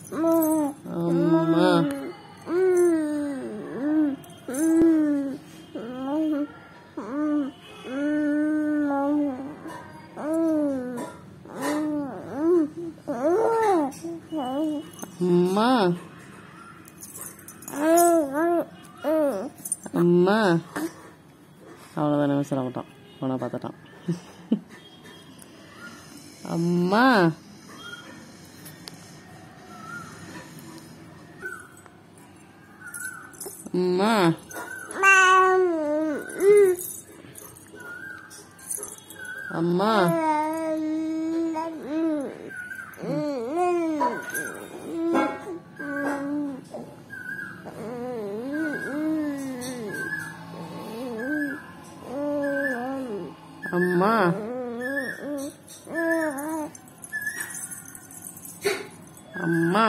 அம்மா அம்மா அம்மா அவ்வளோதான் நம்ம சொல்ல மாட்டோம் உன பார்த்துட்டான் அம்மா அம்மா அம்மா அம்மா அம்மா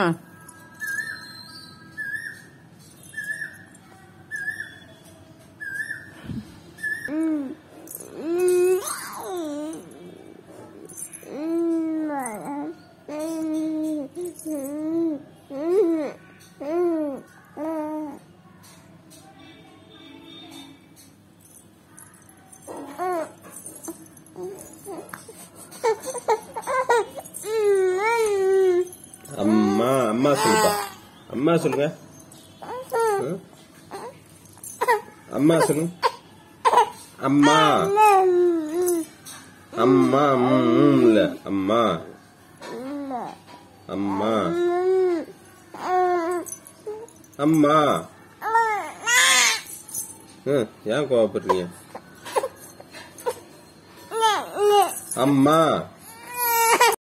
அம்மா அம்மா சொல்லுப்பா அம்மா சொல்லுங்க ம்? அம்மா சொல்லுங்க அம்மா அம்மா ம், ம், இல்ல அம்மா அம்மா அம்மா ம், ஏன் கோவப்படுறீங்க அம்மா